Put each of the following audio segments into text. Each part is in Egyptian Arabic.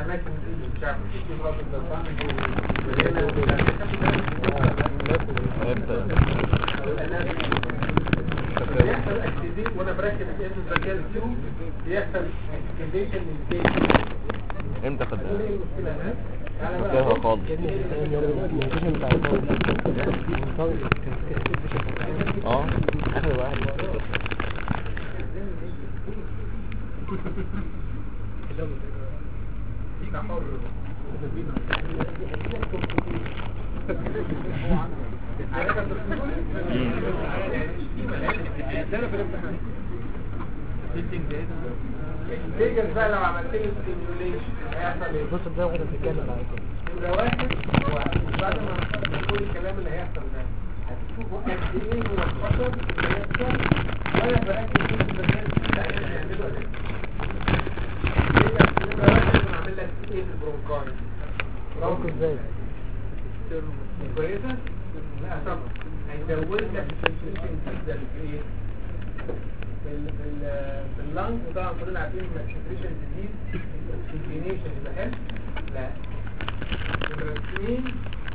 الاماكن دي مش عارف في مرات الدرسان وهنا بيحصل اكتيفيت وانا بركب الاسم الذكاء الكيو بيحصل اكتيفيشن للبيت امتى خدها ايه المشكله هنا تعالى بقى فاكرها خالص اه اخر واحد فيك حر عارف انت بتقول الفيجن بقى لو عملت له ستيميوليشن هيحصل ايه؟ بص ده واحدة بتتكلم على كده نمرة واحد هو بعد ما نقول الكلام اللي هيحصل ده هتشوفوا قد ايه من الخطر اللي هيحصل وانا بركز في البرنامج بتاعي اللي هيعمله ده نمرة واحد انا عامل لك ايه في البرونكاي برونكو ازاي كويسة؟ لا طبعا هيزود لك السنسيشن جدا في ايه؟ في ال في ال في اللنج وطبعا كلنا عارفين ان السنسيشن ديزيز الاكسجينيشن يبقى حلو؟ لا نمرة اثنين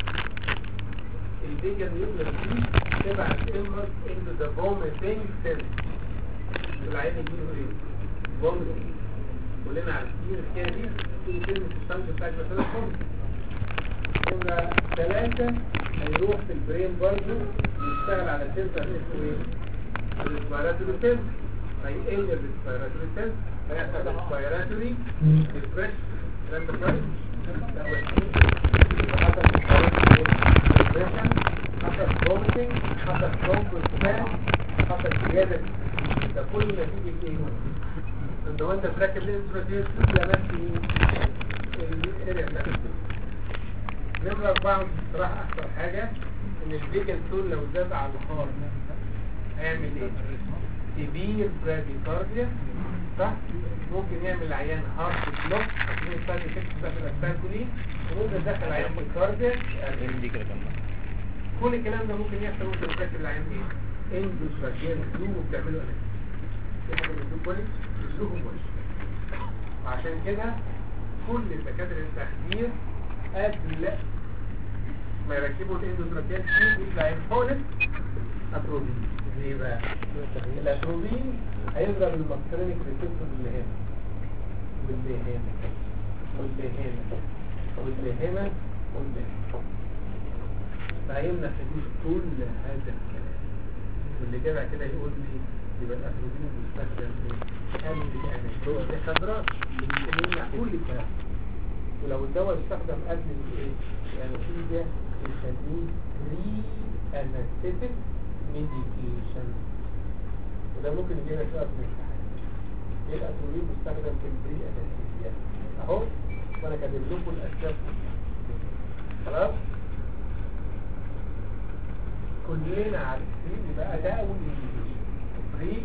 الفيجن يقدر فيه تبعت الامرس into the vomiting sense العين يجيله ايه؟ vomiting كلنا عارفين الحكايه دي في كلمه الشمس بتاعت مثلا vomiting نمرة ثلاثة هيروح في البرين برضه يشتغل على سنسر اسمه ايه؟ الريسبيراتوري سنس هيقل الريسبيراتوري سنس هيحصل ريسبيراتوري ديبريشن الكلام ده كويس؟ لا وحشين يبقى حصل ديبريشن حصل فومتنج حصل برونكوسبان حصل زيادة ده كل نتيجة ايه؟ انت وانت تركب الانسولين لمست مين؟ الاريا بتاعت نمرة أربعة بصراحة أكثر حاجة إن الفيجن تول لو زاد على الخار هيعمل إيه؟ سيفير براديكارديا صح؟ ممكن يعمل عيان هارت بلوك عشان يستنى يفكس ده في الأسفلكولين وممكن يدخل عيان في الكارديا دي كده كمان كل الكلام ده ممكن يحصل وانت بتاكل العيان ايه؟ اندوس فاجيال فلو وبتعملوا انا في حاجة بتدوه كويس بتدوه كويس عشان كده كل دكاترة التخدير قبل ما يركبوا الاندوتراكيات فيه يطلع الحولت اتروبين ليه بقى؟ الاتروبين هيضرب المسكرينيك ريسبتور اللي هنا واللي هنا واللي هنا واللي هنا واللي هنا فهيمنع حدوث كل هذا الكلام واللي جدع كده يقول لي يبقى الاتروبين بيستخدم في قلب الانستروع دي خضراء يمنع كل الكلام ولو الدواء استخدم قبل الايه الانستيزيا يسميه بري انستيتيك ميديكيشن وده ممكن يجي لك سؤال في الامتحان ايه الاتروبين بيستخدم في البري انستيزيا اهو وانا كاتب لكم الاسباب خلاص كلنا عارفين يبقى ده اول بري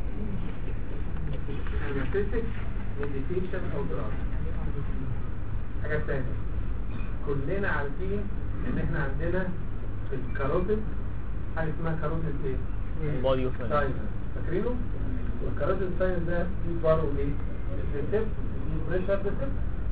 انستيتيك ميديكيشن او دراج حاجة تانية كلنا عارفين ان احنا عندنا في الكاروتيد حاجة اسمها كاروتيد ايه؟ بودي اوف ساينس فاكرينه؟ والكاروتيد ساينس ده فيه بارو ايه؟ ريسبت فيه بريشر ريسبت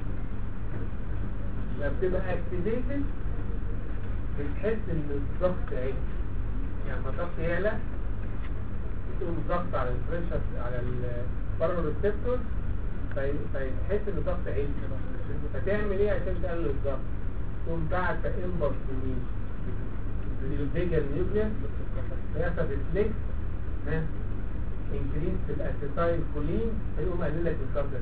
لما بتبقى اكتيفيتد بتحس ان الضغط عالي يعني لما الضغط يعلى بتقوم الضغط على البريشر على البارو ريسبتور فيحس ان الضغط عالي فتعمل ايه عشان تقلل الضغط تقوم بعت امبرس لمين للفيجا النيوكليس فيحصل ريفلكس ها انكريس في الاسيتايل كولين فيقوم قلل لك الكاردياك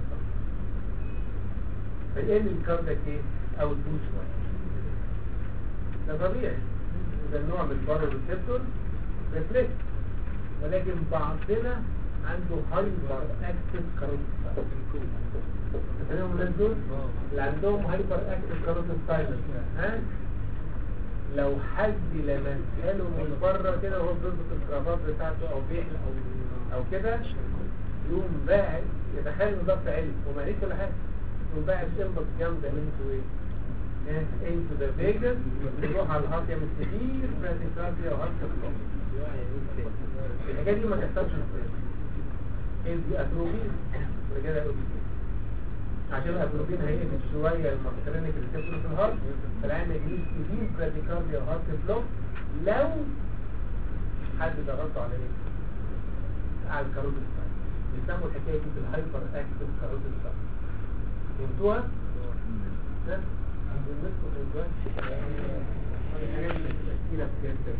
فيقل الكاردياك ايه او الدوس شويه ده طبيعي ده النوع من البارو ريسبتور ريفلكس ولكن بعضنا عنده هايبر اكتف كاروتيد فاهم الناس دول اللي عندهم هايبر اكتف كاروتيد سايلنس ها لو حد لمسها له من بره كده وهو بيربط الكرافات بتاعته او بيحلق او او كده يقوم باعد يتخيل ان ضغط عالي وما ليش ولا حاجه يقوم باعد سمبل جامده انتو ايه انتو ذا فيجاس يروح على الهارت يعمل كتير براتيكارديا وهارت بلوك الحاجات دي ما تحصلش في الطب ايه دي اتروبي رجاله يقول لي عشان الاتروبين هيقلب شويه المسكرينيك ريسبتور في الهارت فالعين يجيب سيفير براديكارديا هارت بلوك لو حد ضغطه على ايه؟ على الكاروتيد سايت بيسموا الحكايه دي بالهايبر اكتف كاروتيد سايت فهمتوها؟ ها؟ عندكم فهمتوها؟ الحاجات اللي بتبقى كتيرة في كده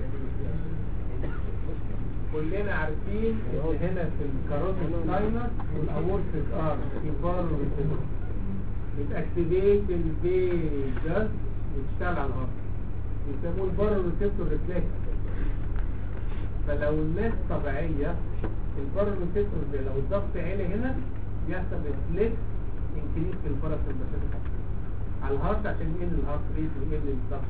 كلنا عارفين ان هنا في الكاروتيد ساينس والاورتيك ار في بارو بتاكتيفيت الفيجاس وتشتغل على الهارت يسموه البارو ريسبتور ريفلكس فلو الناس طبيعية البارو ريسبتور ده لو الضغط عالي هنا بيحصل ريفلكس انكريس في الباراسمباثيك على الهارت عشان يقل الهارت ريت ويقل الضغط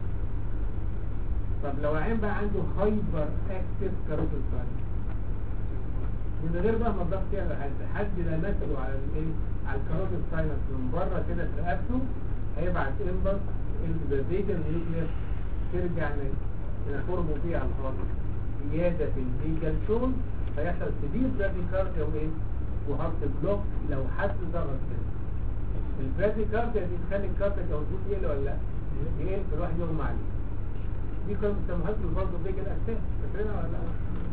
طب لو عين بقى عنده هايبر اكتف كاروتيد ساينس من غير بقى ما الضغط يعلى حد حد لمسه على الايه على الكاروتيد ساينس من بره كده في رقبته هيبعت امبلس الفيجن نيوكليس ترجع نفورمه فيه على الهارت زياده في الفيجن تون فيحصل سبيل براديكارديا وايه وهارت بلوك لو حد ضغط كده البراديكارديا دي تخلي الكارديا موجود يقل ولا لا؟ يقل في الواحد يغمى عليه دي كانت بتسموها له برضه فيجن اساس فاكرينها ولا لا؟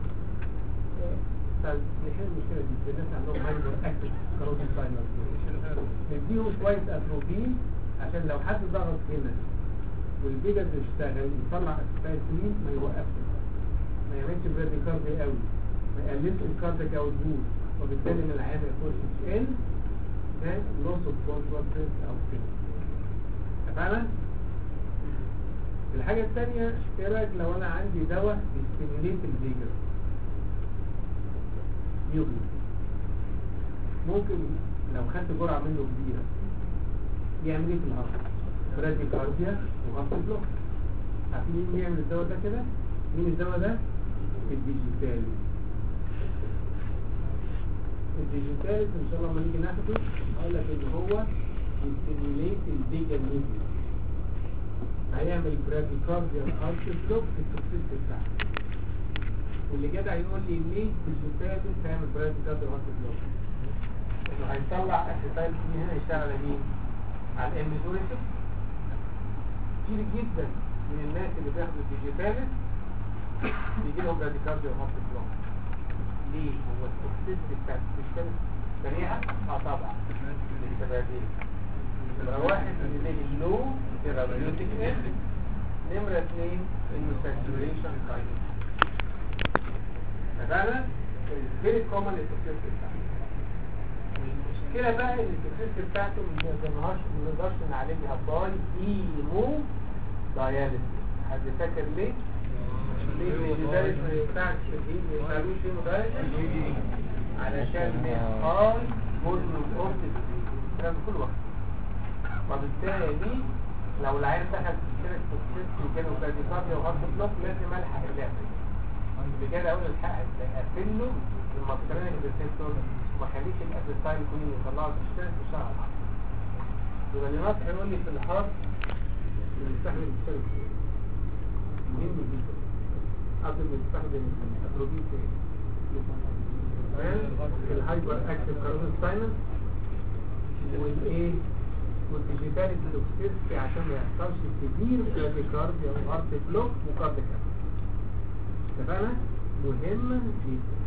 فنحل المشكله دي في الناس عندهم هايبر اكتف كاروتيد ساينس نديهم شويه اتروبين عشان لو حد ضغط هنا والبيجا تشتغل يطلع اسيتايلين ما يوقفش ما يعملش براديكارديا قوي ما يقللش الكارديك اوتبوت وبالتالي من العيان ما يخش اتش ال ده لوس اوف كونتراكت او كده اتفقنا؟ الحاجة الثانية ايه رأيك لو انا عندي دواء بيستيميليت الفيجر يوجد ممكن لو خدت جرعة منه كبيرة يعمل ايه في الهارت براديكارديا وهارت بلوك عارفين مين بيعمل الدواء ده كده مين الدواء ده الديجيتال الديجيتال ان شاء الله لما نيجي ناخده هقول لك ان هو بيستيميليت الفيجر نيوكليس هيعمل براديكارديا هارت بلوك في التوكسيس بتاعته واللي جدع يقول لي ليه الجوتاتس هيعمل براديكارديا هارت بلوك انه هيطلع اسيتايل سي هنا يشتغل على مين؟ على الاميزوريتس كتير جدا من الناس اللي بياخدوا الديجيتالس بيجي لهم براديكارديا هارت بلوك ليه؟ هو التوكسيس بتاعت الديجيتالس سريعه؟ اه طبعا للشبابين نمرة واحد ان ليه اللو ثيرابيوتيك اند نمرة اثنين انه ساتوريشن كاينس فعلا الفيري كومن التوكسيس بتاعته المشكلة بقى ان التوكسيس بتاعته ما نقدرش ما نقدرش نعالجها باي ايمو داياليسيس حد فاكر ليه؟ ليه الداياليسيس ما ينفعش تجيب ما ينفعلوش ايمو داياليسيس علشان هاي فوليوم اوف الكلام ده كله وقت وبالتالي لو العيان دخل في سلسله توكسيس وجاله براديكارديا وهارت بلوك لازم الحق اللعبه دي بكده اقول الحق اقفل له المسكرين الريسبتور وما اخليش الاسيتايل كوين يطلعه تشتغل في الشهر يبقى اللي ناصح يقول لي في الهارت بنستخدم السيرك مهم جدا قبل ما نستخدم الاتروبين في الهايبر اكتف كاروتيد ساينس والايه والديجيتال التوكسيستي عشان ما يحصلش كبير براديكارديا وهارت بلوك وكارديك اتفقنا مهمة جدا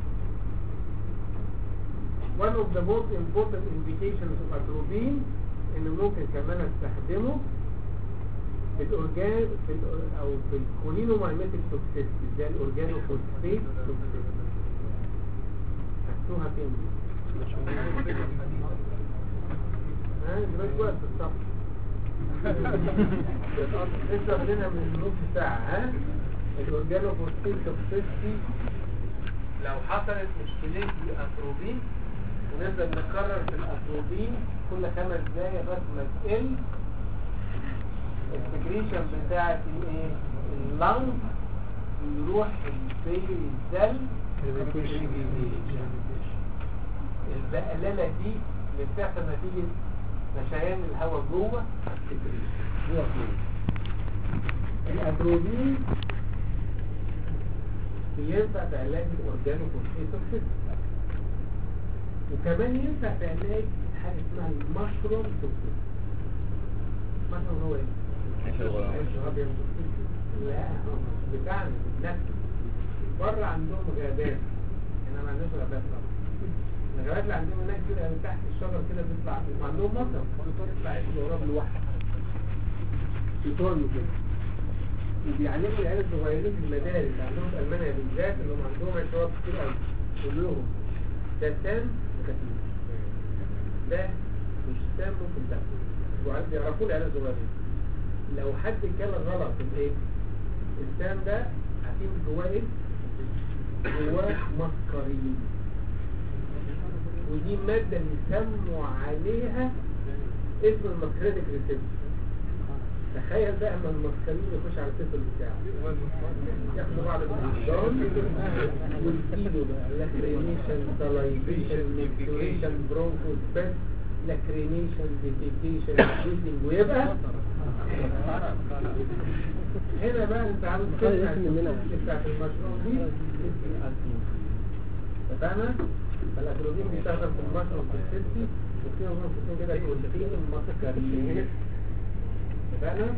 one of the most important indications of atropine انه ممكن كمان استخدمه في الاورجان في ال او في الكولينومايميتيك توكسيستي زي الاورجانو فوسفيت توكسيستي خدتوها فين دي؟ ها دلوقتي وقت الصف لسه واخدينها من نص ساعة ها الاورجانو فوسفيت توكسيستي لو حصلت مشكلة الاتروبين ونفضل نكرر في الاتروبين كل خمس دقايق بس ما تقل السكريشن بتاعت الايه اللنج يروح البيبي الدل البقلله دي اللي بتحصل نتيجه نشيان الهواء جوه السكريشن جوه جوه الاتروبين ينفع بعلاج الاورجانو كونسيتوكسيس وكمان ينفع بعلاج حاجه اسمها المشروم توكسين المشروم هو ايه؟ عيش الغرام. عيش الغرام لا هو مش بتاعنا نفسه بره عندهم غابات احنا ما عندناش غابات طبعا الغابات اللي عندهم هناك كده من تحت الشجر كده بيطلع وعندهم مصر بيطلع عيش الغراب لوحده يطول كده وبيعلموا العيال الصغيرين في المدارس اللي عندهم في المانيا بالذات اللي هم عندهم عشوائيات كتير قوي يقول لهم ده سام وكتير ده مش سام ممكن تاكله وعايز يعرفوا العيال الصغيرين لو حد كان غلط الايه السام ده عارفين جواه ايه جواه مسكرين ودي مادة بيسموا عليها اسم المسكرينك ريسبت تخيل بقى اما المسكرين يخش على الطفل بتاعه ياخدوا بعض بالنظام والكيلو بقى لاكرينيشن سلايفيشن ميكتوريشن برونكو سبيس لاكرينيشن ديفيكيشن بريزنج ويبقى هنا بقى انت عاوز تسمع التفصيل بتاعت المشروع دي اسم الاتروبين اتفقنا؟ فالاتروبين بيستخدم في المشروع في السيفتي وفي نظام في كده كونتين مسكرين اتفقنا؟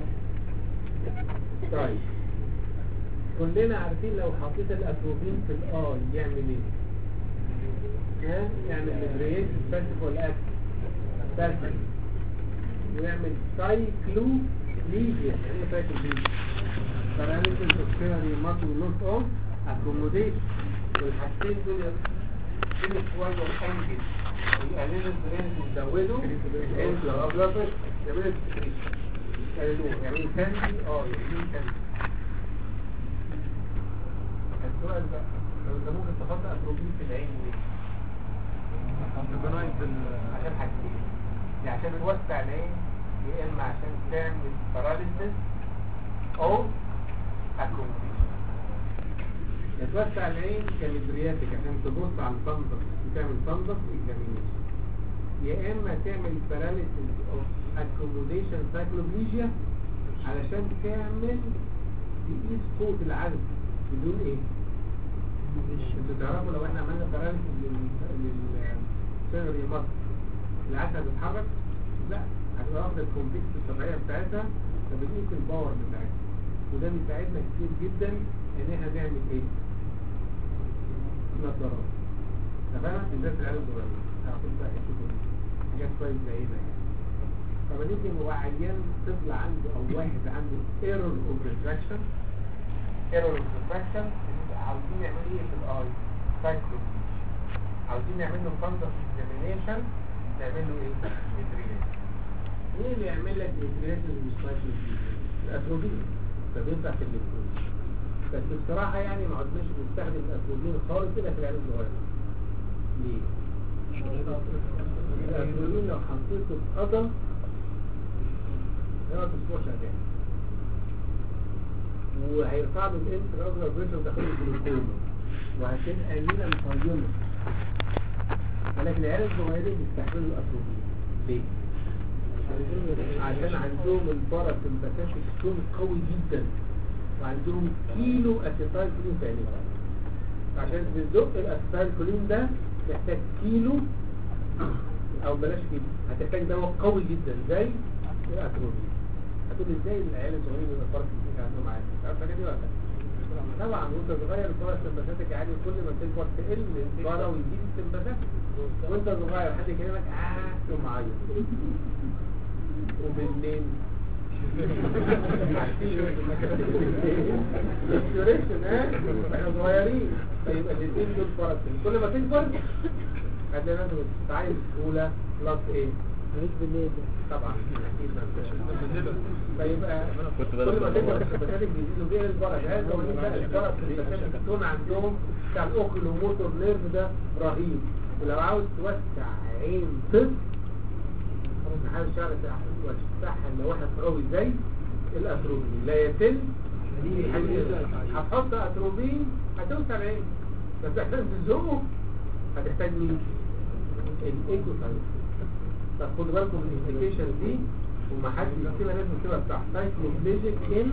طيب كلنا عارفين لو حطيت الاتروبين في الاي يعمل ايه؟ ها؟ يعمل ليبريت باسف ولا اكتف؟ باسف ويعمل سايكلو ليجيا يعني ايه سايكلو ليجيا؟ paralysis of ciliary muscle loss of accommodation والحاجتين دول كل شوية انجل ويقللوا الدرينج ويزودوا انفلا ابلافر يعملوا سكريشن يقللوه يعملوا كاندي اه يعملوا كاندي السؤال بقى لو انت ممكن تحط اتروبين في العين ليه؟ عشان حاجتين يا عشان توسع العين يا اما عشان تعمل باراليسيس او اكوموديشن يتوسع العين كالبرياتك عشان تبص على الفندق وتعمل فندق اكزامينيشن يا اما تعمل باراليسيس او اكوموديشن سايكلوبليجيا علشان تعمل تقيس قوة العزم بدون ايه؟ انتوا تعرفوا لو احنا عملنا باراليسيس للسيري مصر العسل بتتحرك؟ لا هتبقى واخدة الكومبلكس الطبيعية بتاعتها فبنقيس الباور بتاعتها وده بيساعدنا كتير جدا ان احنا نعمل ايه نظارات تمام بالذات العيال الصغيرين هاخد بقى يشوفوا حاجات كويس زينا يعني طب نيجي هو عيان طفل عنده او واحد عنده ايرور اوف ريفراكشن ايرور اوف ريفراكشن عاوزين يعملوا ايه في الاي سايكلو عاوزين نعمل له فندس اكزامينيشن نعمل له ايه ادريس مين اللي يعمل لك ادريس مش سايكلو الاتروبين فبينفع في الالكترون بس بصراحة يعني ما عدناش بنستخدم الأتروبين خالص كده في العيال الصغيرة ليه؟ الأتروبين لو حطيته في قدم هيقعد أسبوع شغال وهيرفع له الانتر اوبرا بريشر وداخل الجلوكوما وهتبقى لينا مقيمة ولكن العيال الصغيرين بيستحملوا الأتروبين ليه؟ عشان عندهم الباراسمباتيك ستون قوي جدا وعندهم كيلو اسيتايل كولين في عينيهم عشان تزق الاسيتايل كولين ده محتاج كيلو او بلاش كيلو هتحتاج دواء قوي جدا زي الاتروبين هتقول ازاي العيال الصغيرين يبقى الباراسمباتيك عندهم عالي عارف الحاجه دي ولا لا؟ طبعا وانت صغير الباراسمباتيك عالي كل ما تكبر تقل البارا ويزيد السمباتيك وانت صغير حد يكلمك اه تقوم عيط وبالليل السيوريشن ها احنا صغيرين فيبقى الاثنين دول فرصين كل ما تكبر هتلاقي نفسك بتتعين بسهوله بلس ايه ماليش بالليل طبعا اكيد ما فيبقى كنت كل بالك ما تكبر بالك. السمباتيك بيزيدوا بيه البرد هذا هو بقى البرد السمباتيك بتكون عندهم بتاع الاوكلو موتور نيرف ده رهيب ولو عاوز توسع عين طفل نحاول شعر وتفتحها اللي واحد قوي زي الاتروبين لا يتم هتحط اتروبين هتوسع العين بس عشان تزقه هتحتاج مين؟ الايكوسايت طب خدوا بالكم من الابلكيشن دي ومحدش يكتبها لازم يكتبها بتاع سايكلوبليجيك ان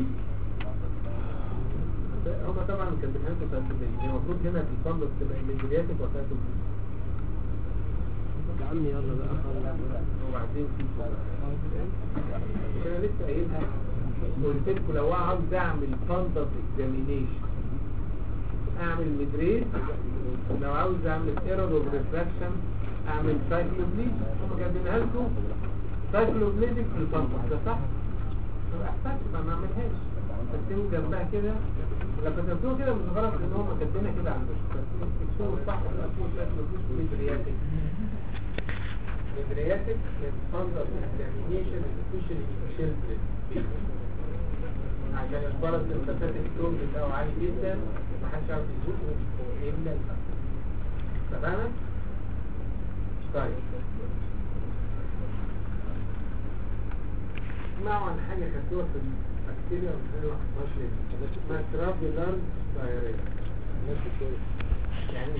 هما طبعا كان بيتعملوا سايكلوبليجيك المفروض هنا في الفندق تبقى ميدرياتيك وسايكلوبليجيك يا عم يلا بقى خلاص وبعدين في انا لسه قايلها قلت لكم لو عاوز اعمل فاندس اكزامينيشن اعمل مدريد لو عاوز اعمل ايرور اوف ريفراكشن اعمل سايكلوبليد هم كاتبينها لكم سايكلوبليدك في الفاندس ده صح؟ طب احسن ما ما اعملهاش تكتبوا جنبها كده لو كتبتوها كده مش غلط ان هم كاتبينها كده عندكم بس تكتبوا صح تكتبوا سايكلوبليد مدرياتك مدرياتك فاندس اكزامينيشن سبيشال children عشان البلد المسافات الكترون بتاعه عالي جدا محدش يعرف يزوقه الا الفرق تمام طيب اسمعوا عن حاجة خدوها في البكتيريا وما خدوهاش ليه اسمها ترابيلان دايريا يعني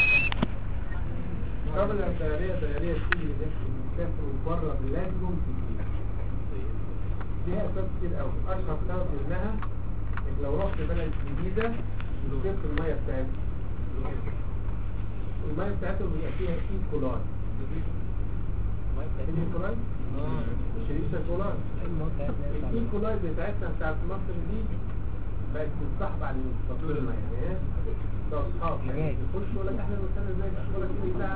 ترابيلان دايريا دايريا بتيجي بتسافر بره بلادهم كتير فيها اسباب كتير قوي اشهر سبب منها انك لو رحت بلد جديده وشربت الميه بتاعتها الميه بتاعتهم بيبقى فيها ايكولاي الايكولاي شريسة كولاي الايكولاي بتاعتنا بتاعت مصر دي بقت متصاحبة على المستقبل الميه يعني ده اصحاب يعني يخش يقول لك احنا بنستنى ازاي يقول لك ايه بتاع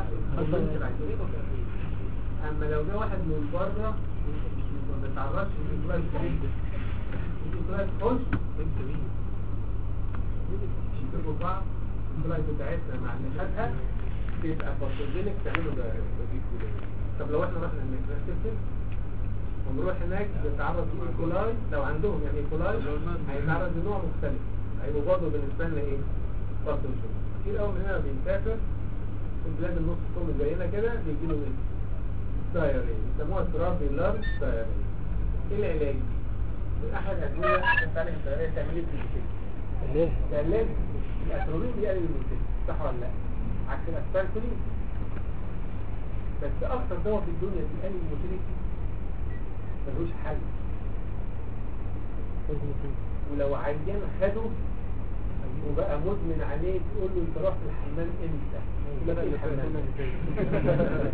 اما لو جه واحد من بره ما بيتعرضش للايكولاي بتاعتنا الايكولاي تخش يشوفوا بعض الايكولاي بتاعتنا مع اللي خدها تبقى باثوجينيك تعملوا ده طب لو احنا رحنا هناك نفس الفكره ونروح هناك بنتعرض لإيكولاي لو عندهم يعني إيكولاي هيتعرض لنوع مختلف هيبقوا برضه بالنسبة لنا إيه؟ باثوجين كتير قوي من هنا بيسافر في بلاد النص كله زينا كده بيجي له إيه؟ دايرين يسموها ترابي لارج دايرين إيه العلاج؟ من أحد الأدوية أنت عليها الدايرين تعمل إيه في الجسم؟ ليه؟ العلاج الأتروبين بيقلل المنتج صح ولا لا؟ عكس الأسبركولين بس أكتر دواء في الدنيا بيقلل الموتيليتي ملوش حل ولو عيان خده وبقى مدمن عليه تقول له انت رحت الحمام امتى؟ يقول لك ايه الحمام؟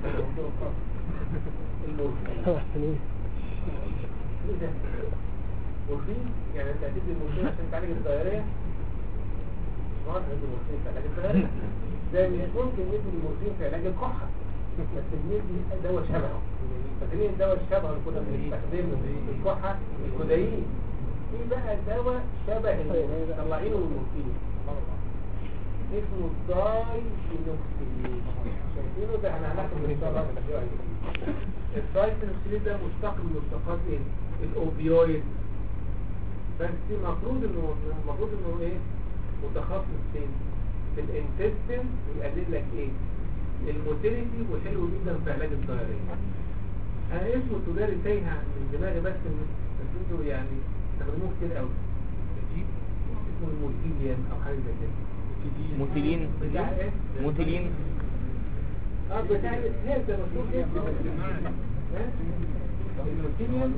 المورفين سبع سنين ايه ده؟ مورفين؟ يعني انت هتدي المورفين عشان تعالج الدايريه؟ مش مرض هتدي المورفين في علاج الدايريه زي مش ممكن ندي المورفين في علاج الكحه بس بندي دواء شبهه فاكرين الدواء الشبه اللي كنا بنستخدمه في الكحه الكودايين في بقى دواء شبه اللي طلعينه من المورفين اسمه الداي فينوكسيلين شايفينه ده احنا هناخد من الشرط الداي فينوكسيلين ده مشتق من مشتقات ايه؟ الاوبيويد بس المفروض انه المفروض انه ايه؟ متخصص فين؟ في الانتستين ويقلل لك ايه؟ الموتيليتي وحلو جدا في علاج الضررية انا اسمه تجاري تايه من دماغي بس بس انتوا يعني استخدموه كتير قوي اسمه الموتيليان او حاجه زي كده موتيلين بتاع ايه؟ موتيلين اه بتاع الاسهال ده مشهور جدا ها؟ الموتيليان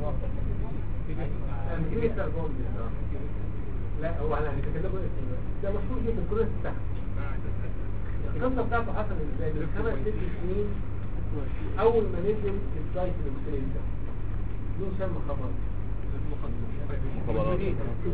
أمثلة البومب لا هو انا هكتبه اسمه ده مشهور جدا كل الناس بتاعه القصة بتاعته حصلت ازاي من خمس ست سنين أول ما نزل السايكلوكسين ده مين شم خبر؟ خبرات.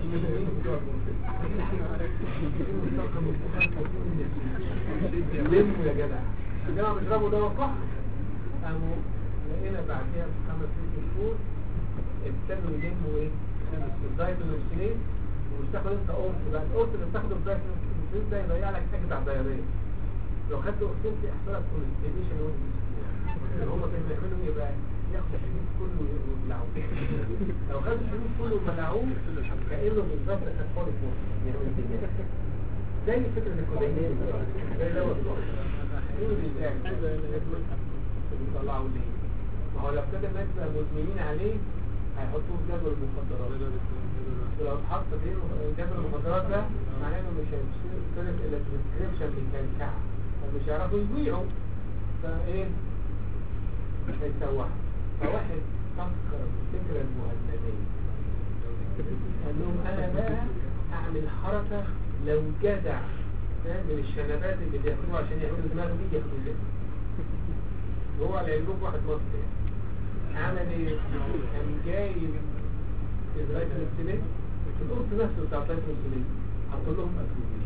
لموا يا جدع الجماعة بيشربوا دواء كحة قاموا لقينا بعدها بخمس ست شهور ابتدوا يلموا ايه؟ الدايكلوكسين وتاخد انت قرص بقى القرص اللي بتاخده الدايكلوكسين ده يضيع لك حاجة على الدايرية لو خدت قرصين يحصل لك كونستيبيشن هم كانوا بيعملوا ايه بقى؟ ياخدوا الحديد كله ويبلعوه لو خدوا الحديد كله وبلعوه كأنه بالظبط خد فولي فور زي فكرة الكودايين زي دواء الضغط مين اللي بيعمل؟ بيطلعوا ليه؟ ما هو لو كده الناس بقى مدمنين عليه هيحطوه في جدول المخدرات ولو اتحط في جدول المخدرات ده معناه انه مش هيصرف الا بريسكريبشن بالكلكعه فمش هيعرفوا يبيعوا فايه هيتسوحوا فواحد فكر الفكره المهندسيه قال لهم انا بقى اعمل حركه لو جدع من الشنبات اللي بياخدوها عشان يعملوا دماغ دي ياخدوا كده هو على علمكم واحد مصري عمل ايه؟ كان جايب الرايتروسيلين القرص نفسه بتاع الرايتروسيلين حط لهم اتروبين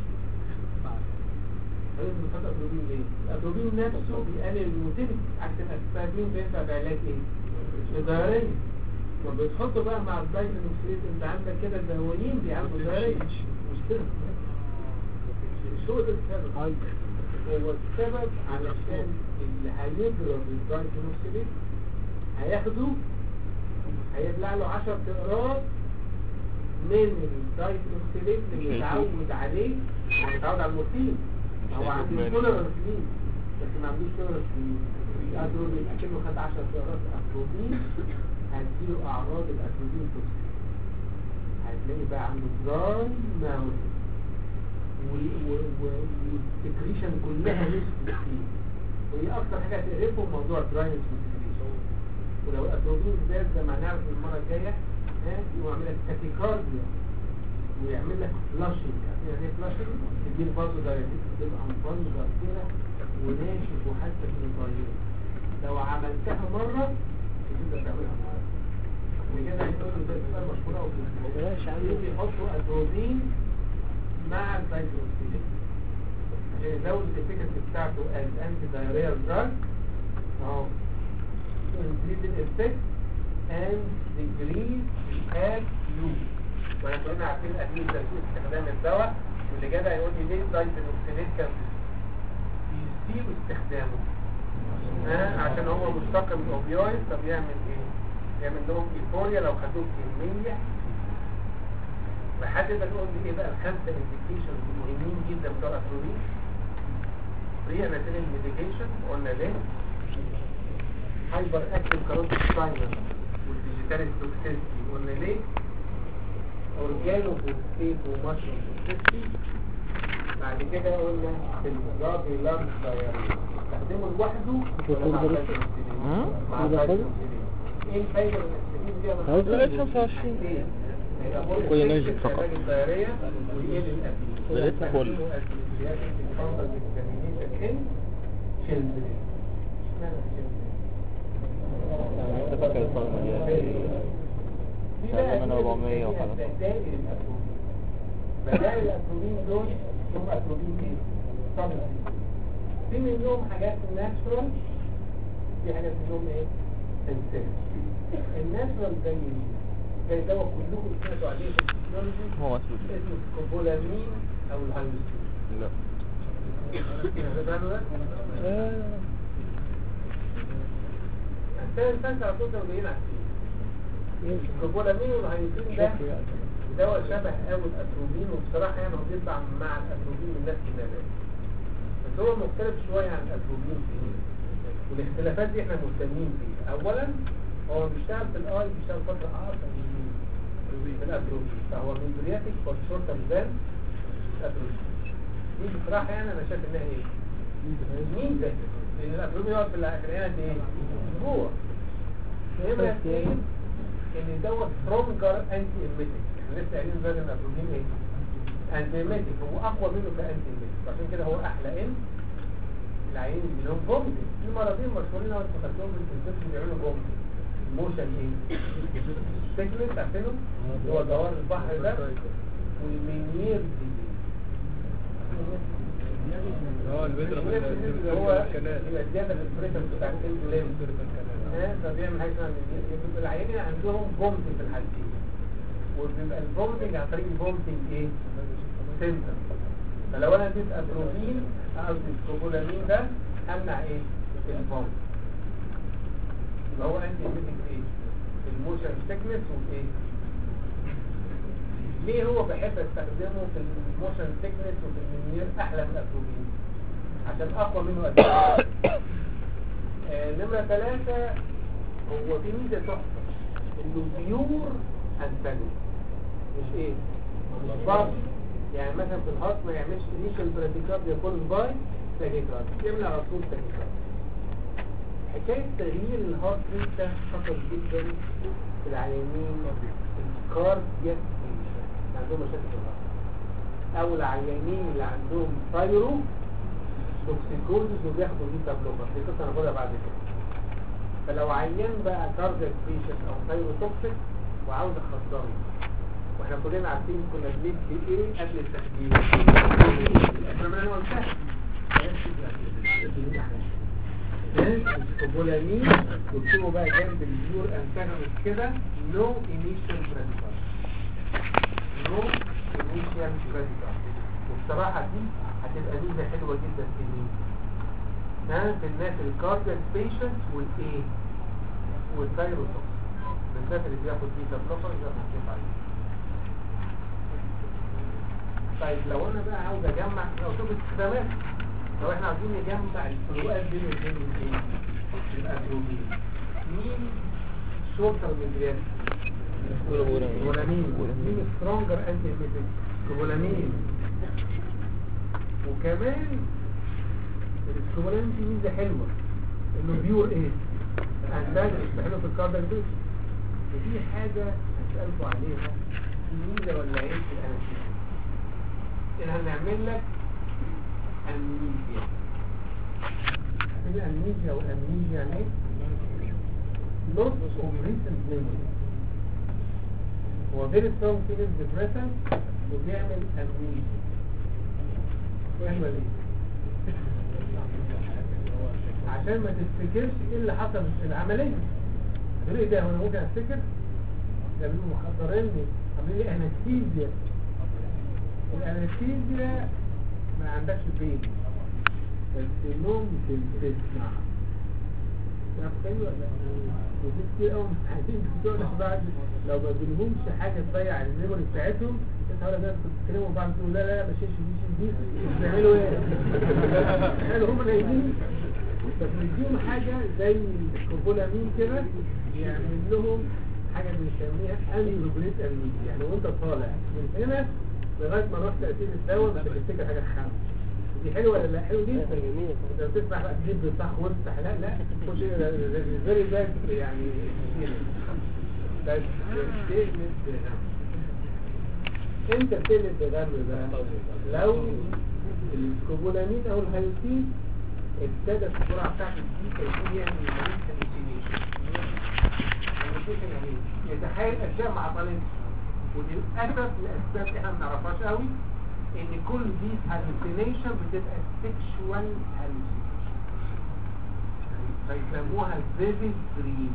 هذا المفاجأة اتروبين ليه؟ الاتروبين نفسه بيقلل الموتيلتي عكس الاسبرين بينفع بعلاج ايه؟ الدهرية ما بتحطه بقى مع الدايكلوسيلين انت عندك كده الدهويين بيعالجوا الدهرية مش كده مش هو ده السبب هو السبب علشان اللي هيضرب الدايكلوسيلين هياخده هيبلع له 10 اقراص من الدايكلوسيلين اللي متعود عليه هو متعود على المورفين هو عنده تولرنس ليه بس ما عندوش تولرنس ليه الاتروبين اكنه خد 10 اقراص اتروبين هتجيله اعراض الاتروبين توكسين هتلاقي بقى عنده دراي ماوث والسكريشن كلها نسبة فيه وهي اكتر حاجه تقرفه موضوع دراينس والسكريشن ولو الاتروبين زاد زي ما هنعرف المره الجايه ها يعمل لك تاكيكارديا ويعمل لك فلاشنج يعني ايه فلاشنج تديله برضه دايركت تبقى مفنجر كده وناشف وحاسه بالطريق لو عملتها مره تبدا تعملها مره وكده هيقول له ده سؤال مشهور قوي بلاش عنده يجي يحطوا اتروبين مع الدايكلوسيلين عشان يزود الافكاسي بتاعته از انتي دايريال دراج اهو increase in effect and decrease the use واحنا كلنا عارفين اهميه تركيز استخدام الدواء واللي جدع يقول لي ليه الدايكلوسيلين كان بيسيب استخدامه ها عشان هو مشتق من الاوبيويد فبيعمل ايه؟ يعمل لهم ايفوريا لو خدوه كميه لحد ما نقول ايه بقى الخمسه انديكيشن مهمين جدا بتوع الاتروبين بري اناتينال ميديكيشن قلنا ليه هايبر اكتيف كاروتيد ساينس والديجيتال توكسيستي قلنا ليه اورجانو فوسفيت ومشروم توكسيستي بعد كده قلنا في الراجل لارج دايريا استخدمه لوحده ولا مع ها؟ مع يبقى كده؟ ايه الفايده من الاستخدام دي انا عايز لغاية 25 كل نيجي فقط. لغاية كل. انت فاكر الصدمة دي تقريبا 400 وحاجة. بدائل الاتروبين دول هم اتروبين ايه؟ طبعا في منهم حاجات ناتشورال في حاجات منهم ايه؟ سنسيتيف الناتشورال زي مين؟ زي دواء كلكم سمعتوا عليه في التكنولوجي هو مسؤول اسمه سكوبولامين او الهايوستين لا سمعتوا ده؟ آه. الثاني الثالث على طول كانوا جايين عارفين يمكن. السكوبولامين والهايوستين ده شكله يعني. دواء شبه قوي الاتروبين وبصراحه يعني هو بيطلع مع الاتروبين من نفس النبات بس هو مختلف شويه عن الاتروبين في ايه والاختلافات دي احنا مهتمين بيها اولا هو بيشتغل في الاي بيشتغل فتره اقصر من مين؟ من الاتروبين فهو ميدرياتيك فور شورت ذان الاتروبين دي بصراحه يعني انا شايف انها ايه مين ده لان الاتروبين يقعد في العينات دي ايه جوه نمرة اثنين ان دوت سترونجر انتي ايميتيك احنا لسه قايلين زي ان الاتروبين ايه انتي ايميتيك هو اقوى منه كانتي ايميتيك عشان كده هو احلى ان العيين اللي لهم فومتنج في مرضين مشهورين قوي استخدمهم في الكونسبت بيعملوا فومتنج موشن ايه سيكنس عارفينه اللي هو دوار البحر ده والمنير اه البذرة المنير اللي هو يبقى زياده في البريشر بتاع الانسولين ها، فبيعمل حاجه اسمها المنير يبقى العيانين عندهم فومتنج في الحالتين وبيبقى الفومتنج عن طريق الفومتنج ايه سنتر فلو انا اديت اتروبين قصدي السكوبولامين ده امنع ايه الفوم يبقى هو انتي ايميتيك ايه الموشن سيكنس والايه ليه هو بحب استخدمه في الموشن سيكنس وفي المنير احلى من الاتروبين عشان اقوى منه أدوية. آه نمرة ثلاثة هو في ميزة تحفة انه بيور انتاجونست مش ايه مش بعض يعني مثلا في الهارت ما يعملش انيشال براديكارديا كل باي تاكيكارد يمنع على طول تاكيكارد حكاية تغيير الهارت ريت ده خطر جدا في العيانين الكاردياك اللي عندهم مشاكل في الهارت او العيانين اللي عندهم ثايرو توكسيكوزس وبياخدوا بيتا بلوكر دي قصه هناخدها بعد كده فلو عيان بقى كاردياك بيشنت او ثايروتوكسيك وعاوز اخدره واحنا كلنا عارفين كنا بندي ايه قبل التخدير احنا ما قلتها السكوبولامين واكتبوا بقى جنب البيور انتاجونست كده نو انيشال براديكال نو انيشال براديكال وبصراحه دي هتبقى ميزه حلوه جدا في مين؟ ها في الناس الكاردياك بيشنت والايه؟ والثايروتوكس بالذات اللي بياخد بيتا بلوكر زي ما حكيت عليه طيب لو انا بقى عاوز اجمع لو شوف استخدامات لو احنا عاوزين نجمع الفروقات بين الاثنين الايه؟ الاتروبين مين شورتر من الجهاز؟ كوبولامين مين سترونجر انتي هيميتيك؟ كوبولامين وكمان السكوبولامين دي ميزه حلوه انه بيور ايه؟ انتاجونست حلو في الكاردياك بيشنت ودي حاجة هسألكوا عليها ميزة ولا عيب في الأناشيد إن هنعمل لك أمنيزيا الأمنيزيا والأمنيزيا يعني إيه؟ loss of recent memory هو very strong feelings depressant وبيعمل أمنيزيا فاهم ليه؟ عشان ما تفتكرش ايه اللي حصل في العملية تقول ايه ده هو انا ممكن افتكر ده بيقولوا مخدريني عاملين لي انستيزيا الانستيزيا ما عندكش بين بس ممكن تسمع تعرف تاني ولا وفي كتير قوي مستحيلين بتوع بعد لو ما اديلهمش حاجه تضيع الميموري بتاعتهم انت ولا ده بتتكلموا بعض تقول لا لا ما شيش دي دي بيعملوا ايه؟ قالوا هم نايمين بس نديهم حاجة زي الكوبولامين كده يعمل لهم حاجة بنسميها انيروبريت امنيزيا يعني وانت طالع من هنا لغاية ما رحت تأثير الدواء مش هتفتكر حاجة خامسة دي حلوة ولا لا حلو جدا انت بتسمع بقى تجيب بصح وافتح لا لا خش فيري باد يعني بس تقلب امتى بتقلب بغم بقى لو الكوبولامين او الهيوسين ابتدى السرعة بتاعت الدي يكون يعمل مريض هلوسينيشن هلوسينيشن يعني ايه؟ يتخيل اشياء ما حصلتش ودي للاسف لاسباب احنا ما نعرفهاش قوي ان كل دي هلوسينيشن بتبقى سيكشوال هلوسينيشن فيسموها فيفيد دريم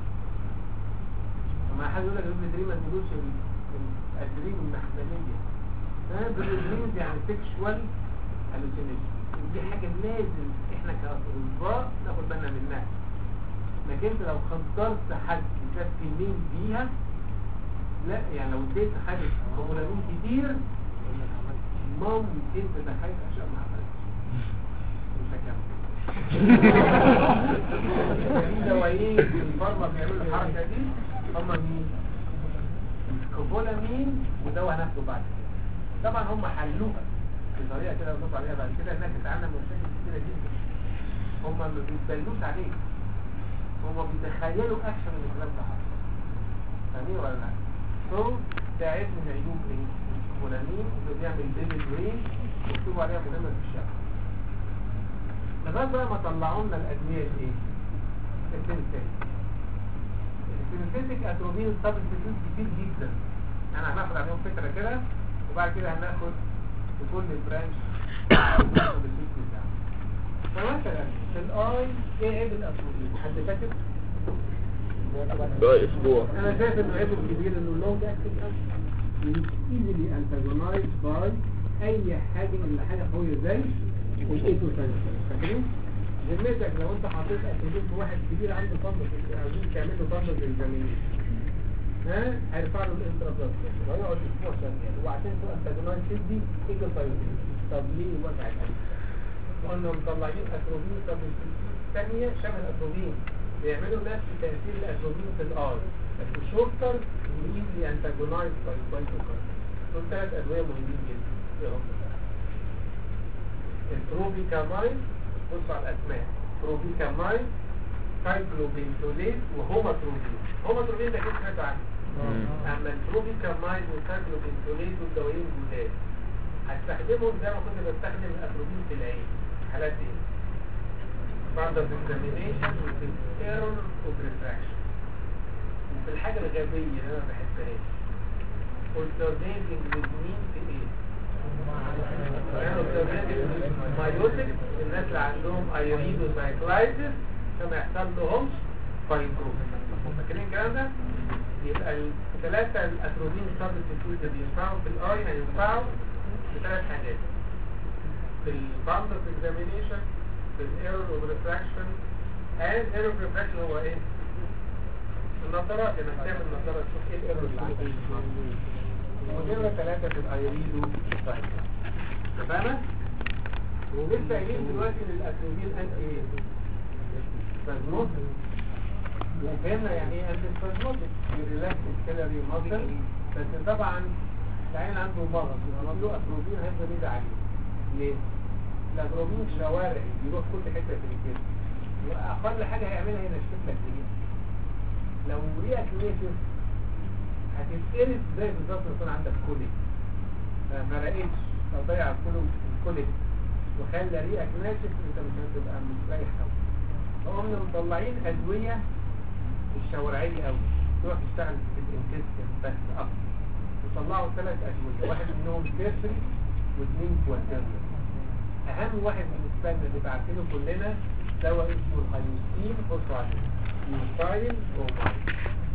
لما حد يقول لك فيفيد دريم ما تقولوش الدريم المحملية ها فيفيد دريم يعني سيكشوال هلوسينيشن دي حاجة لازم احنا كأطباء ناخد بالنا منها انك انت لو خدرت حد يكفي مين بيها لا يعني لو اديت حد كومولامين كتير ممكن تتخيل اشياء ما حصلتش مش هكمل في دوايين في الفارما بيعملوا الحركة دي هم مين؟ كوبولامين ودواء هناخده بعد كده طبعا هم حلوها بطريقه كده ونطلع عليها بعد كده الناس تتعلم مشاكل كتيره جدا هم ما بيتبلوش عليك هم بيتخيلوا اكشن من الكلام ده حصل فاهمين ولا لا؟ سو ده عيب من عيوب ايه؟ الكولامين اللي بيعمل ديفيد وين مكتوب عليها مهمه في الشرح لغايه بقى ما طلعوا لنا الادويه دي السنتين السنتيتك اتروبين سبستيتيوت كتير جدا انا هناخد عليهم فكره كده وبعد كده هناخد في كل برانش فمثلا في الاي ايه عيب الاتروبين حد فاكر بقى اسبوع انا شايف انه عيبه الكبير انه اللونج اكتنج easily antagonized by اي حاجه الا حاجه قويه زي الايتو فاكرين ذمتك لو انت حطيت اتروبين في واحد كبير عنده فندق عايزين تعمل له فندق للجميع ها هيرفع له الانترا ويقعد اسبوع شغال وعشان تبقى انتاجونايز تدي ايجو فايروبين طب ليه وجع القلب؟ قلنا مطلعين اتروبين طب الثانيه شبه الاتروبين بيعملوا نفس تاثير الاتروبين في الار بس شورتر وايزلي انتاجونايز باي بايتوكاين دول ثلاث ادويه مهمين جدا ايه هم؟ البروبيكامايد بص على الاسماء بروبيكامايد سايكلوبنتوليت وهوماتروبين هوماتروبين ده كده سمعت عنه اما البروبيكامايد والسايكلوبنتوليت والدوايين الجداد هستخدمهم زي ما كنت بستخدم الاتروبين في العين حالات ايه بعد الاكزامينيشن وفي الايرور اوف ريفراكشن وفي الحاجة الغبية اللي انا ما بحبهاش alternating with مين في ايه؟ مايوتك الناس اللي عندهم ايريدو سايكلايتس فما يحصل لهمش فايبروز فاكرين الكلام ده؟ يبقى الثلاثة الاتروبين سبستيتيوت اللي بينفعوا في الاي هينفعوا في ثلاث حاجات في الباندس اكزامينيشن في الايرور اوف ريفراكشن and ايرور اوف ريفراكشن هو ايه؟ النظارات انك تعمل نظارة تشوف ايه الايرور اللي عندك ونمرة ثلاثة في الايريدو سايكلايتس تمام؟ ولسه قايلين دلوقتي ان الاتروبين انتي ايه؟ سبازموتيك وفهمنا يعني ايه انتي سبازموتيك يريلاكس الكالوري ماسل بس طبعا العين عنده مرض ولما له اتروبين هيفضل يدعي عليه ليه؟ الاتروبين شوارع بيروح كل حته في الجسم واقل حاجه هيعملها هنا يشتت لك ايه؟ لو ريقك ناشف هتتقلب زي بالظبط لو كان عندك كوليك ما رقتش لو ضيع الكوليك الكوليك وخلى ريقك ناشف انت مش هتبقى مستريح قوي فهم مطلعين ادويه الشوارعيه قوي تروح تشتغل في الانتستين بس اكتر وطلعوا ثلاث ادويه واحد منهم تيرسري واثنين كواترنال اهم واحد بالنسبه لنا اللي عارفينه كلنا دواء اسمه الهيوستين بصوا عليه يوستايل برومايد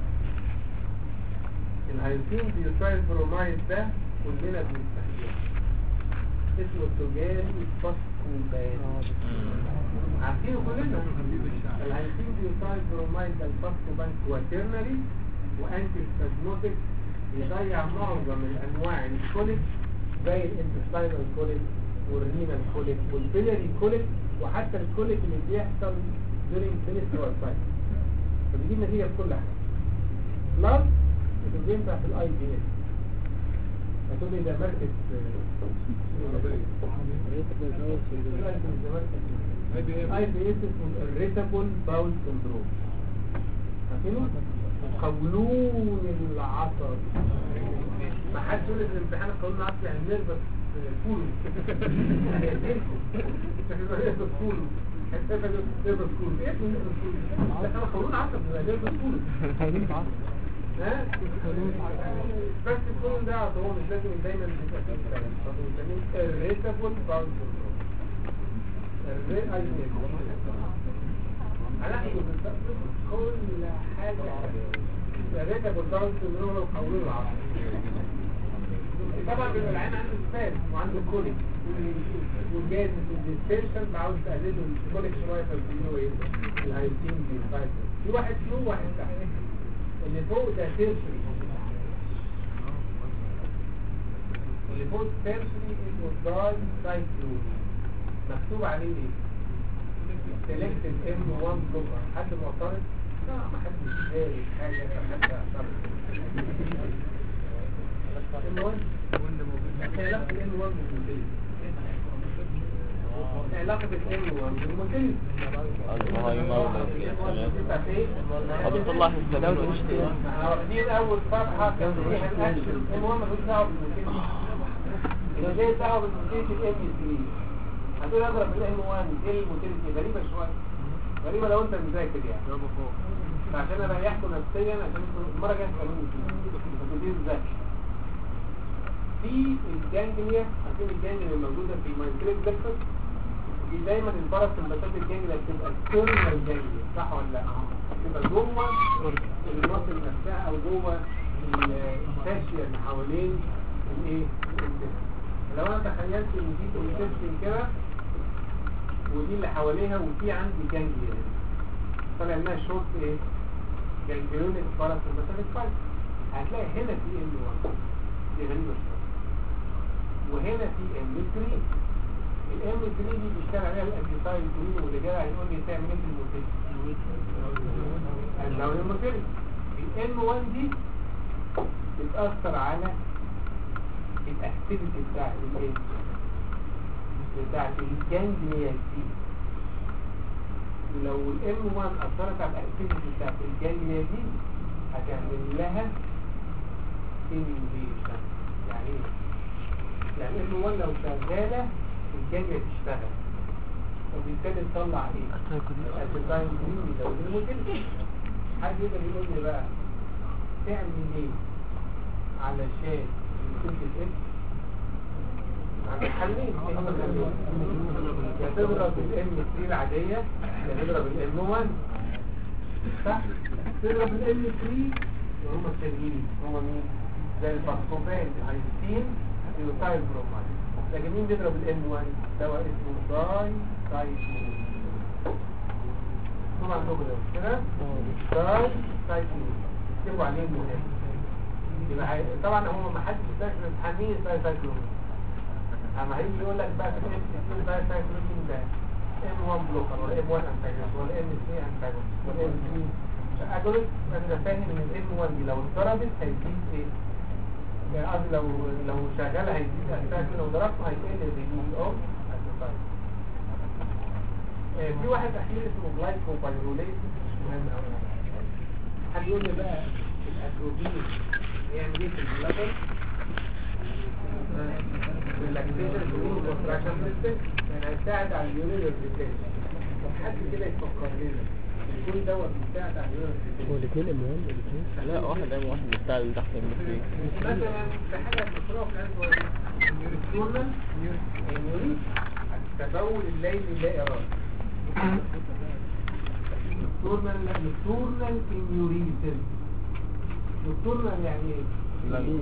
الهيوستين بيوستايل برومايد ده كلنا بنستخدمه اسمه التجاري فاسكوبان عارفينه كلنا الهيوستين بيوستايل برومايد ده الفاسكوبان كواترنالي وانتي سبازموتيك يضيع معظم الانواع الكوليك زي الانتستاينال كوليك والرينال كوليك والبيلاري كوليك وحتى الكوليك اللي بيحصل during menstrual cycle فبيجيب نتيجة في كل حاجة بلس بتنفع في الاي بي اس هتقول لي ده مركز اي بي اس اسمه الريتابل باول سندروم عارفينه؟ قولون العصب ما حدش يقول لك الامتحان القولون العصب يعني نربط فولو نربط فولو نربط فولو ايه اسمه نربط فولو؟ ده كان قولون عصب يبقى نربط فولو ها؟ بس القولون ده هو مش لازم دايما بيبقى فيه كلام بنسميه الريتابل باول سندروم الري اي هناخد بالظبط كل حاجة ريتك والداون سندروم وقولون العصب طبعا بيبقى العين عنده سباس وعنده كوليك والجاز في الديستنشن عاوز تقلله الكوليك شويه فبيقولوا ايه الهايتين بيفايتر في واحد فوق وواحد تحت اللي فوق ده تيرشري اللي فوق تيرشري اسمه داي سايكلون مكتوب عليه ايه سيلكت الام 1 بلوكر حد معترض لا ما حدش شارك حاجه فحد اعترض الام 1 علاقه الام 1 بالموتيل علاقه الام 1 بالموتيل طب بتطلع السلام احنا واخدين اول صفحه كان فيها الاكشن الام 1 ملوش دعوه بالموتيل لو جاي دعوه بالموتيل الام 3 هتقول اضرب الام 1 ايه الموتيلتي غريبه شويه غريبه لو انت مذاكر يعني فعشان اريحكم نفسيا عشان انتوا المره الجايه تسالوني فيه ازاي في الجانجليا عارفين الجانجليا الموجوده في المايكريك دكتور دي دايما البرس البساط الجانجليا بتبقى التيرمال جانجليا صح ولا لا؟ بتبقى جوه المصل نفسها او جوه الفاشيه اللي حوالين الايه؟ لو انا تخيلت ان دي كونتستين كده ودي اللي حواليها وفي عندي جانجليا طالع منها شورت ايه جانجليونيك باراسمباتيك فايت هتلاقي هنا في ام 1 دي غريبه شويه وهنا في ام 3 الام 3 دي بيشتغل عليها الانتيسايد جرين واللي جاي هيقول لي تعمل ايه في الموتيل لو الموتيل الام 1 دي بتاثر على الاكتيفيتي بتاع الايه بتاعت الجانجليا دي ولو الام 1 اثرت على الاكتيفيتي بتاعت الجانجليا دي هتعمل لها ستيميوليشن يعني ايه؟ يعني ام 1 لو شغاله الجانجليا تشتغل وبالتالي تطلع ايه؟ اسيتايل كولين بيزود الموتيليتي حد يقدر يقول لي بقى تعمل ايه علشان يكون الاكس على حلين يا تضرب الام 3 العادية يا تضرب الام 1 صح تضرب الام 3 وهم التانيين هم مين زي الفاسفوفان الهيستين اليوتايل برومايد لكن مين بيضرب الام 1 دواء اسمه داي سايكلين هم عندكم ده مش كده داي سايكلين اكتبوا عليه مهم يبقى هي- طبعا هم ما حدش يستخدم الامتحانين الداي سايكلين اما هيجي يقول لك بقى في الام 2 داي سايكلين ده ام 1 بلوكر ولا ام 1 انتاجونست ولا ام 3 انتاجونست ولا ام 3 اجونست انا فاهم ان الام 1 دي لو اتضربت هيزيد ايه يعني قصدي لو لو شغال هيزيد اساسا لو ضربته هيقل الريليز اوف في واحد اخير اسمه جلايكوبايروليت مهم قوي حد يقول لي بقى الاتروبين يعمل ايه في اللبن اللاكتيشن جلوكوز كونتراكشن سيستم يعني هيساعد على اليورين ريبليكيشن طب حد كده يفكر لنا الكل دوت بيساعد على اليورين هو ريبليكيشن الاثنين المهم الاثنين لا واحد ام واحد بتاع اللي تحت المسيك مثلا في حاجة مشروع في الأنفر النيوريتورنال النيوريت التبول الليلي لا إرادي نكتورنال نكتورنال انيوريزم نكتورنال يعني ايه؟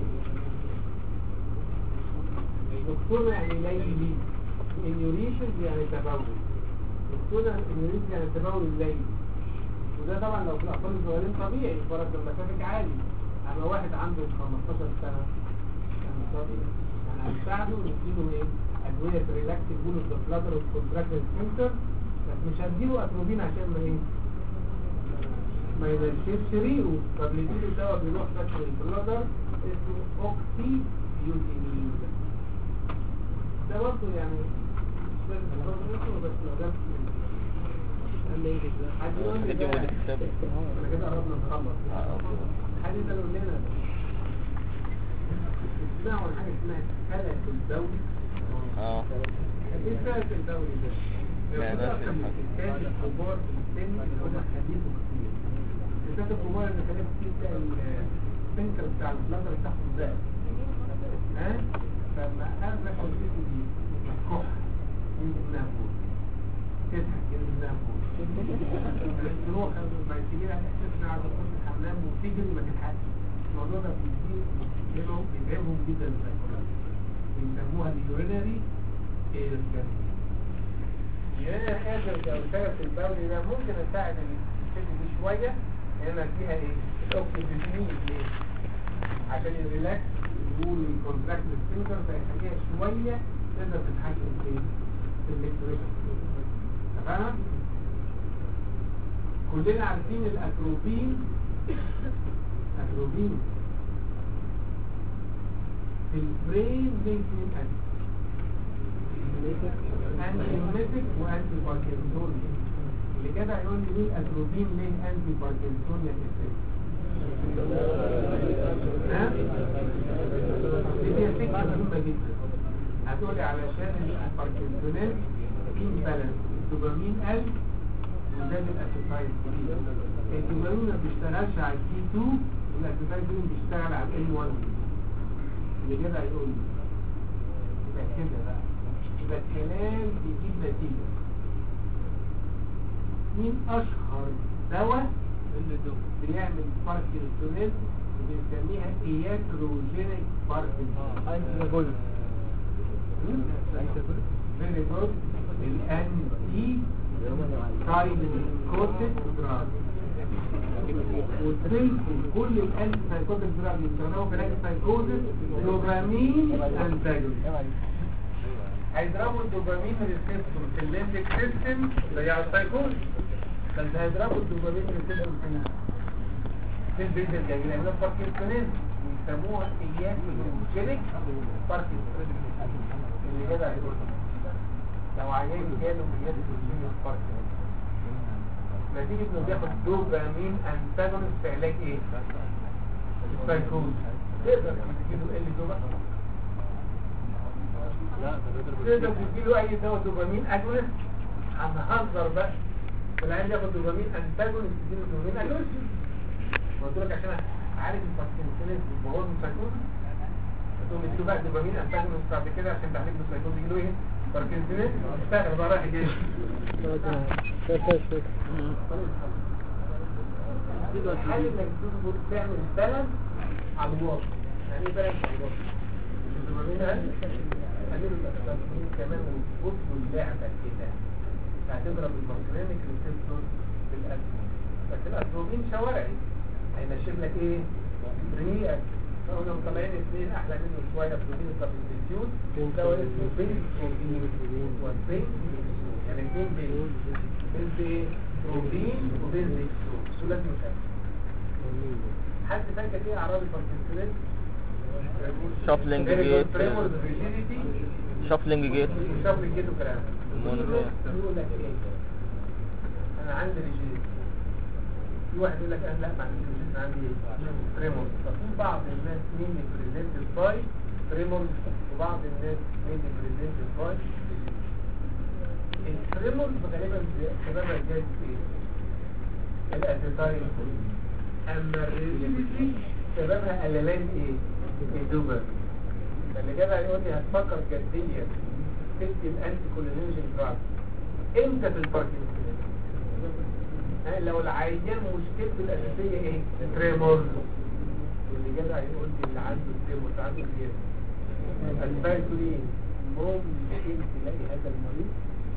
نكتورنال يعني ليلي انيوريشن يعني تبول نكتورنال انيوريزم يعني تبول الليلي وده طبعا لو في الأطفال الصغيرين طبيعي فرق المسافك عالي أما واحد عنده 15 سنة يعني طبيعي يعني هنساعده نديله ايه؟ أدوية ريلاكس يقول ذا بلادر اوف كونتراكتد سنتر بس مش هديله أتروبين عشان ما ايه؟ ما ينشفش ريقه فبنديله دواء بيروح داخل البلادر اسمه اوكسي بيوتينين ده برضه يعني مش لازم تاخده اسمه بس لو جاب حد يقول لي دي بقى ودي كتاب احنا كده قربنا نخلص حد يقدر يقول لنا اسمعوا عن حاجه اسمها الفلك الدولي اه ايه الفلك الدولي ده؟ لا، يقول ده أكتر من في الستات الكبار في السن اللي هم خليفه كتير الستات الكبار اللي خليفه كتير تلاقي السنكر بتاع البلادر بتاعهم زاد ها؟ فلما انا باخد الجسم دي الكح ينزل منها فوق تضحك ينزل منها فوق تروح ما تجيلها احساس انها عايزه تخش الحمام وتجري ما تلحقش الموضوع ده بيديهم بيديهم بيتعبهم جدا السايكولوجي بيسموها اليورينري ايرجن اليورينري ايرجن او سبب البولي ده ممكن اساعد الست دي شويه لان فيها ايه؟ الاوكسجين ليه؟ عشان يريلاكس يقول الكونتراكت السنتر فيخليها شويه تقدر تتحكم في في الاكتريشن تمام؟ كلنا عارفين الاتروبين اتروبين في البرين لينكين انتي ميميتك وانتي باركنسوني اللي كده هيقول لي ليه الاتروبين ليه انتي باركنسونيا افكت ها؟ دي فيها فكرة مهمة جدا هتقولي علشان الباركنسونيل امبالانس الدوبامين قل وزاد الاسيتايل الدوبامين ما بيشتغلش على الجي 2 والاسيتايل بيشتغل على ال 1 اللي كده هيقول لي يبقى كده بقى يبقى الكلام بيجيب نتيجة مين أشهر دواء بيعمل باركنسونيل وبنسميها اياتروجينيك باركنسون فيري جود الانتي سايكوتيك دراج وتريكم كل الانتي سايكوتيك دراج اللي بيستخدموا في الانتي سايكوتيك دوبامين انتاجونست هيضربوا الدوبامين ريسبتور في الليمبيك سيستم زي على السايكوز بس هيضربوا الدوبامين ريسبتور في في البيت الجميل يعملوا باركنسونيزم ويسموها اياتروجينيك باركنسونيزم اللي كده هيقول لو عيان جاله اياتروجينيك باركنسونيزم نتيجة انه بياخد دوبامين انتاجونست في علاج ايه؟ السايكوز تقدر تديله ايه اللي دوبامين تقدر تديله اي دواء دوبامين اجونست هنهزر بقى والعيان ياخد دوبامين انتاجونست تديله دوبامين اجونست قلت لك عشان اعالج الباركنسونيز والبهور والسايكوز هتقوم يديله بقى دوبامين انتاجونست بعد كده عشان تعالج السايكوز يجيله ايه باركنسونيز اشتغل بقى رايح جاي الحل انك تظبط تعمل بالانس على الواقع يعني ايه بالانس على الواقع الدوبامين قل قليل الأسفلين كمان وتبص اللعبة كده هتضرب الماركرينيك ريسبتور بالأسفل بس الأسفلين شوارعي هينشف لك ايه؟ ريقك فقلنا مطلعين اثنين احلى منه شوية بروتين سبستيتيوت ده هو اسمه بيز بروتين والبيز يعني اثنين بيز بيز ايه؟ بروتين وبيز اكسون دول لازم يتعمل حد فاكر ايه اعراض الباركنسونيز؟ شافلينج جيت تريمورز ريجيديتي شافلينج جيت وشافل الجيت وكلام مونوتون. يقول لك ايه انا عندي ريجيد في واحد يقول لك انا لا ما عنديش ريجيد انا عندي تريمورز ففي بعض الناس مين بريزنتد باي تريمورز وبعض الناس مين بريزنتد باي التريمورز غالبا سببها جاز ايه الاسيتايل اما الريجيديتي سببها قللان ايه الدوبر فاللي جدع يقول لي هتفكر جديا تدي الانتي كولينيجين دراج امتى في الباركنسون ها، لو العيان مشكلته الاساسيه ايه تريمور واللي جدع يقول لي اللي عنده تريمور عنده زياده الفايتولين ممكن تلاقي هذا المريض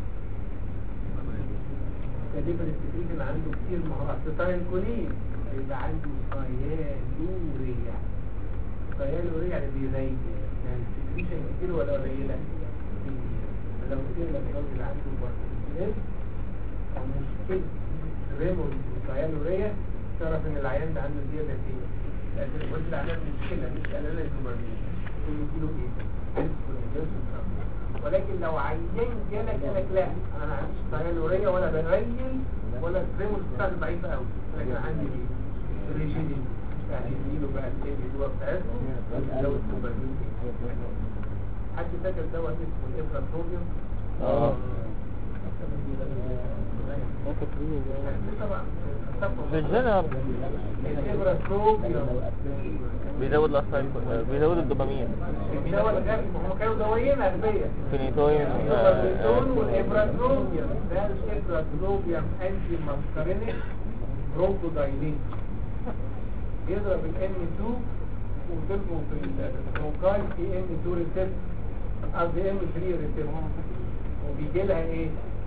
كديفر السكريشن عنده كتير ما هو اسيتايل كولين يبقى عنده صيانوريا صيانوريا يعني بيزيد يعني السكريشن كتير ولا قليله كتير. لو كتير لو الراجل عنده باركنسونيز او مشكله ريمون وصيانوريا تعرف ان العيان ده عنده زياده فيه لكن الواد اللي عنده مشكله مش قليله الدوبامين كل كيلو ايه ولكن لو عيان جالك قالك لا انا ما عنديش صيانوريا ولا بريل ولا الريمون بتاعتي ضعيفه قوي لكن عندي ايه ريجيدي يعني يديله بقى الايه اللي هو بتاعته لو الدوبامين حد فاكر دواء اسمه الابراتروبيوم اه طبعا في الجنرال الابراتروبيوم بيزود الأسفل بيزود الدوبامين الدواء الغبي ما هم كانوا دوايين أغبياء فينيتوين الابراتروبيوم والابراتروبيوم ده الابراتروبيوم انتي ماسكارينيك برونكودايلين بيضرب الام 2 وتبقوا في البرونكاي في ام 2 ريسبت قصدي ام 3 ريسبت وبيجي لها ايه؟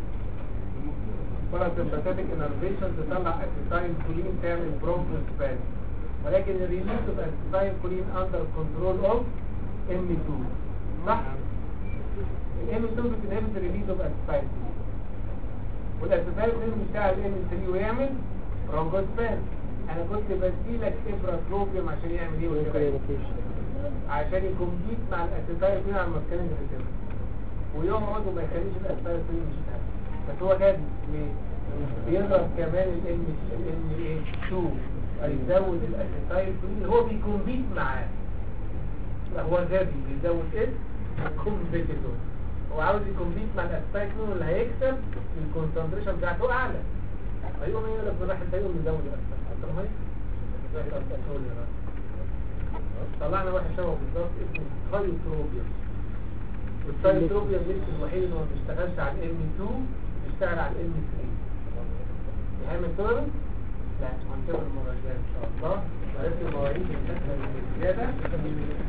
باراسمباتيك انرفيشن تطلع اسيتايل كولين تعمل برونكوسباز ولكن الريليز اوف اسيتايل كولين اندر كنترول اوف ام 2 صح؟ الام 2 بتنهبت الريليز اوف اسيتايل والاسيتايل كولين بيشتغل الام 3 ويعمل برونكوسباز انا كنت بديلك ابراتروبيوم عشان يعمل ايه وكده عشان يكمبيت مع الاسيتايل كولين على المسكنين اللي ويقعد وما يخليش الاسيتايل كولين يشتغل بس هو غبي ليه؟ بيضرب كمان الام الام ايه 2 هيزود الاسيتايل كولين هو بيكمبيت معاه لا هو غبي بيزود ايه كومبيتيتور هو عاوز يكمبيت مع الاسيتايل كولين اللي هيكسب الكونسنتريشن بتاعته اعلى فيقوم يقول لك راح يقوم يزود الاسيتايل طب هاي طلعنا واحد شبه بالظبط اسمه ثايوتروبيوم والثايوتروبيوم لسه الوحيد اللي ما بيشتغلش على الام 2 بيشتغل على الام 3 يعمل تورن لا هنكمل المره الجايه ان شاء الله عرفت المواعيد اللي بتحصل من الزياده